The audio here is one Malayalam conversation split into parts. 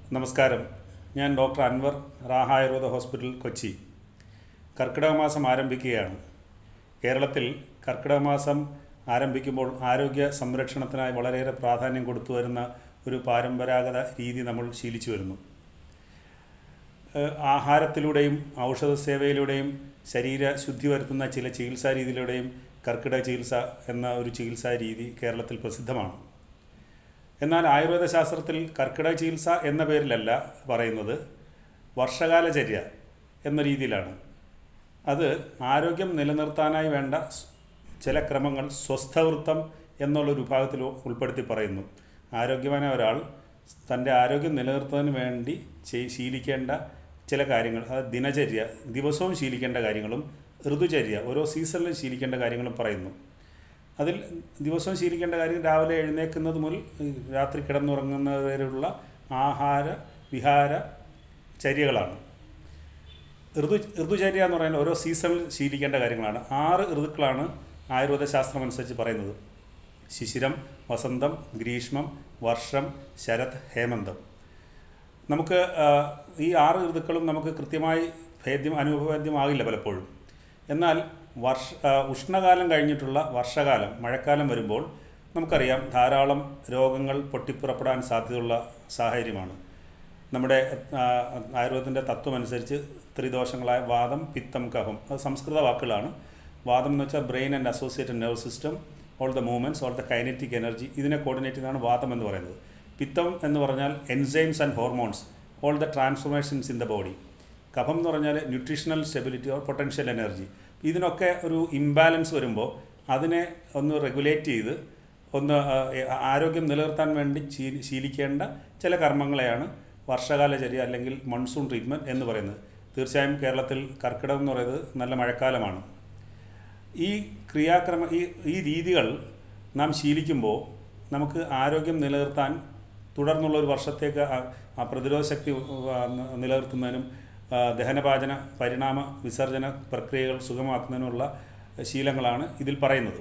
നമസ്കാരം ഞാൻ ഡോക്ടർ അൻവർ റാഹ ആയുർവേദ ഹോസ്പിറ്റൽ കൊച്ചി കർക്കിടക മാസം ആരംഭിക്കുകയാണ് കേരളത്തിൽ കർക്കിടക മാസം ആരംഭിക്കുമ്പോൾ ആരോഗ്യ സംരക്ഷണത്തിനായി വളരെയേറെ പ്രാധാന്യം കൊടുത്തു വരുന്ന ഒരു പരമ്പരാഗത രീതി നമ്മൾ ശീലിച്ചു വരുന്നു ഏഹ് ആഹാരത്തിലൂടെയും ഔഷധ സേവയിലൂടെയും ശരീര ശുദ്ധി വരുത്തുന്ന ചില ചികിത്സാ രീതിയിലൂടെയും കർക്കിടക ചികിത്സ എന്ന ഒരു ചികിത്സാ രീതി കേരളത്തിൽ പ്രസിദ്ധമാണ് എന്നാൽ ആയുർവേദ ശാസ്ത്രത്തിൽ കർക്കിടക ചികിത്സ എന്ന പേരിലല്ല പറയുന്നത് വർഷകാലചര്യ എന്ന രീതിയിലാണ് അത് ആരോഗ്യം നിലനിർത്താനായി വേണ്ട സ് ചില ക്രമങ്ങൾ സ്വസ്ഥവൃത്തം എന്നുള്ളൊരു വിഭാഗത്തിൽ ഉൾപ്പെടുത്തി പറയുന്നു ആരോഗ്യവാനായ ഒരാൾ തൻ്റെ ആരോഗ്യം നിലനിർത്തുന്നതിന് വേണ്ടി ചെയ് ശീലിക്കേണ്ട ചില കാര്യങ്ങൾ അത് ദിനചര്യ ദിവസവും ശീലിക്കേണ്ട കാര്യങ്ങളും ഋതുചര്യ ഓരോ സീസണിലും ശീലിക്കേണ്ട കാര്യങ്ങളും പറയുന്നു അതിൽ ദിവസവും ശീലിക്കേണ്ട കാര്യം രാവിലെ എഴുന്നേൽക്കുന്നത് മുതൽ രാത്രി കിടന്നുറങ്ങുന്നത് വരെയുള്ള ആഹാര വിഹാര ചര്യകളാണ് ഋതു ഋതുചര്യ എന്ന് പറയുന്നത് ഓരോ സീസണിൽ ശീലിക്കേണ്ട കാര്യങ്ങളാണ് ആറ് ഋതുക്കളാണ് ആയുർവേദ ശാസ്ത്രം അനുസരിച്ച് പറയുന്നത് ശിശിരം വസന്തം ഗ്രീഷ്മം വർഷം ശരത് ഹേമന്തം നമുക്ക് ആ, ഈ ആറ് ഋതുക്കളും നമുക്ക് കൃത്യമായി ഭേദ്യം അനുഭവേദ്യമാകില്ല പലപ്പോഴും എന്നാൽ വർഷ ആ, ഉഷ്ണകാലം കഴിഞ്ഞിട്ടുള്ള വർഷകാലം മഴക്കാലം വരുമ്പോൾ നമുക്കറിയാം ധാരാളം രോഗങ്ങൾ പൊട്ടിപ്പുറപ്പെടാൻ സാധ്യതയുള്ള സാഹചര്യമാണ് നമ്മുടെ ആ, ആയുർവേദത്തിൻ്റെ തത്വം അനുസരിച്ച് ത്രിദോഷങ്ങളായ വാദം പിത്തം കഫം അത് സംസ്കൃത വാക്കുകളാണ് വാദം എന്ന് വെച്ചാൽ brain and associated nerve system all the movements all the kinetic energy ഇതിനെ കോർഡിനേറ്റ് ചെയ്യുന്നതാണ് വാദം എന്ന് പറയുന്നത് പിത്തം എന്ന് പറഞ്ഞാൽ enzymes and hormones all the transformations in the body കഫം എന്ന് പറഞ്ഞാൽ nutritional stability or potential energy ഇതിനൊക്കെ ഒരു ഇംബാലൻസ് വരുമ്പോൾ അതിനെ ഒന്ന് റെഗുലേറ്റ് ചെയ്ത് ഒന്ന് ആ, ആരോഗ്യം നിലനിർത്താൻ വേണ്ടി ശീ- ശീലിക്കേണ്ട ചില കർമ്മങ്ങളെയാണ് വർഷകാലചര്യ അല്ലെങ്കിൽ മൺസൂൺ ട്രീറ്റ്മെൻറ്റ് എന്ന് പറയുന്നത് തീർച്ചയായും കേരളത്തിൽ കർക്കിടകം എന്ന് പറയുന്നത് നല്ല മഴക്കാലമാണ് ഈ ക്രിയാക്രമ ഈ ഈ രീതികൾ നാം ശീലിക്കുമ്പോൾ നമുക്ക് ആരോഗ്യം നിലനിർത്താൻ തുടർന്നുള്ള ഒരു വർഷത്തേക്ക് ആ- ആ പ്രതിരോധ ശക്തി ആ, ന- നിലനിർത്തുന്നതിനും ആ, ദഹനപാചന പരിണാമ വിസർജന പ്രക്രിയകൾ സുഗമമാക്കുന്നതിനുള്ള ശീലങ്ങളാണ് ഇതിൽ പറയുന്നത്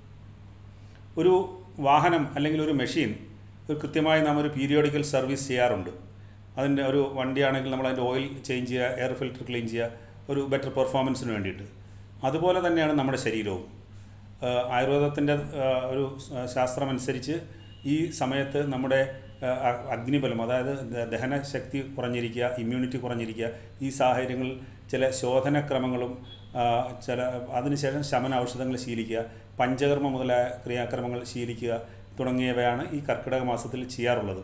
ഒരു വാഹനം അല്ലെങ്കിൽ ഒരു മെഷീൻ ഒരു കൃത്യമായി നാം ഒരു പീരിയോഡിക്കൽ സർവീസ് ചെയ്യാറുണ്ട് അതിൻ്റെ ഒരു വണ്ടിയാണെങ്കിൽ നമ്മൾ അതിൻ്റെ ഓയിൽ ചേഞ്ച് ചെയ്യുക എയർ ഫിൽറ്റർ ക്ലീൻ ചെയ്യുക ഒരു ബെറ്റർ പെർഫോമൻസിന് വേണ്ടിയിട്ട് അതുപോലെ തന്നെയാണ് നമ്മുടെ ശരീരവും ആഹ് ആയുർവേദത്തിൻ്റെ ആഹ് ഒരു ശ- ശാസ്ത്രമനുസരിച്ച് ഈ സമയത്ത് നമ്മുടെ ആഹ് അ- അഗ്നിബലം അതായത് ദ- ദഹനശക്തി കുറഞ്ഞിരിക്കുക ഇമ്മ്യൂണിറ്റി കുറഞ്ഞിരിക്കുക ഈ സാഹചര്യങ്ങളിൽ ചില ശോധനക്രമങ്ങളും ആഹ് ചില അതിനുശേഷം ശമന ഔഷധങ്ങൾ ശീലിക്കുക പഞ്ചകർമ്മ മുതലായ ക്രിയാക്രമങ്ങൾ ശീലിക്കുക തുടങ്ങിയവയാണ് ഈ കർക്കിടക മാസത്തിൽ ചെയ്യാറുള്ളത്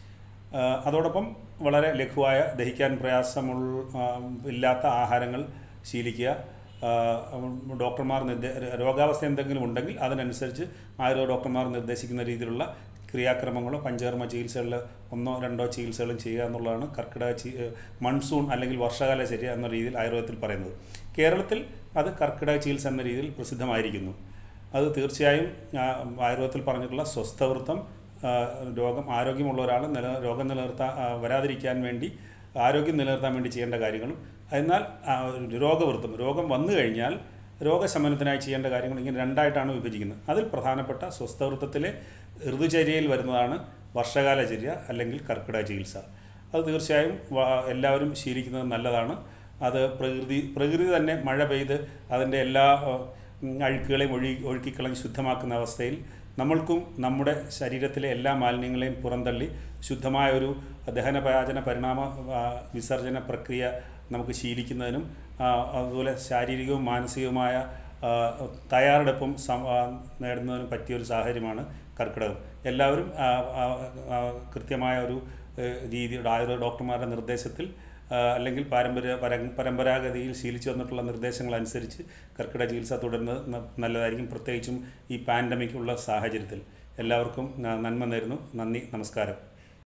ആഹ് അതോടൊപ്പം വളരെ ലഘുവായ ദഹിക്കാൻ പ്രയാസമുള്ള ആഹ് ഇല്ലാത്ത ആഹാരങ്ങൾ ശീലിക്കുക ആഹ് ഡോക്ടർമാർ നിർദ്ദേ രോഗാവസ്ഥ എന്തെങ്കിലും ഉണ്ടെങ്കിൽ അതിനനുസരിച്ച് ആയുർവേദ ഡോക്ടർമാർ നിർദ്ദേശിക്കുന്ന രീതിയിലുള്ള ക്രിയാക്രമങ്ങളോ പഞ്ചകർമ്മ ചികിത്സകളിൽ ഒന്നോ രണ്ടോ ചികിത്സകളും ചെയ്യുക എന്നുള്ളതാണ് കർക്കിടക ചി മൺസൂൺ അല്ലെങ്കിൽ വർഷകാല ചര്യ എന്ന രീതിയിൽ ആയുർവേദത്തിൽ പറയുന്നത് കേരളത്തിൽ അത് കർക്കിടക ചികിത്സ എന്ന രീതിയിൽ പ്രസിദ്ധമായിരിക്കുന്നു അത് തീർച്ചയായും ആ, ആയുർവേദത്തിൽ പറഞ്ഞിട്ടുള്ള സ്വസ്ഥവൃത്തം ആ, രോഗം ആരോഗ്യമുള്ള ഒരാൾ നില രോഗം നിലനിർത്താൻ ആ, വരാതിരിക്കാൻ വേണ്ടി ആരോഗ്യം നിലനിർത്താൻ വേണ്ടി ചെയ്യേണ്ട കാര്യങ്ങളും എന്നാൽ ആ, രോഗവൃത്തം രോഗം വന്നു കഴിഞ്ഞാൽ രോഗശമനത്തിനായി ചെയ്യേണ്ട കാര്യങ്ങൾ ഇങ്ങനെ രണ്ടായിട്ടാണ് വിഭജിക്കുന്നത് അതിൽ പ്രധാനപ്പെട്ട സ്വസ്ഥവൃത്തത്തിലെ ഋതുചര്യയിൽ വരുന്നതാണ് വർഷകാലചര്യ അല്ലെങ്കിൽ കർക്കിടക ചികിത്സ അത് തീർച്ചയായും വ- എല്ലാവരും ശീലിക്കുന്നത് നല്ലതാണ് അത് പ്രകൃതി പ്രകൃതി തന്നെ മഴ പെയ്ത് അതിൻ്റെ എല്ലാ ആ, ഉം, അഴുക്കുകളെയും ഒഴി ഒഴുക്കിക്കളഞ്ഞ് ശുദ്ധമാക്കുന്ന അവസ്ഥയിൽ നമ്മൾക്കും നമ്മുടെ ശരീരത്തിലെ എല്ലാ മാലിന്യങ്ങളെയും പുറന്തള്ളി ശുദ്ധമായ ഒരു ദഹനപാചന പരിണാമ ആ, വിസർജന പ്രക്രിയ നമുക്ക് ശീലിക്കുന്നതിനും ആ, അതുപോലെ ശാരീരികവും മാനസികവുമായ ആ, തയ്യാറെടുപ്പും സം- ആ, നേടുന്നതിനും പറ്റിയൊരു സാഹചര്യമാണ് കർക്കിടകം എല്ലാവരും ആ, ആ, ആ, കൃത്യമായ ഒരു ഏഹ്, രീതിയുടെ ആയുർവേദ ഡോക്ടർമാരുടെ നിർദ്ദേശത്തിൽ ആ, അല്ലെങ്കിൽ പാരമ്പര്യ പര- പരമ്പരാഗതിയിൽ ശീലിച്ചു വന്നിട്ടുള്ള നിർദ്ദേശങ്ങൾ അനുസരിച്ച് കർക്കിടക ചികിത്സ തുടരുന്നത് ന- നല്ലതായിരിക്കും പ്രത്യേകിച്ചും ഈ പാൻഡമിക് ഉള്ള സാഹചര്യത്തിൽ എല്ലാവർക്കും ന- നന്മ നേരുന്നു നന്ദി നമസ്കാരം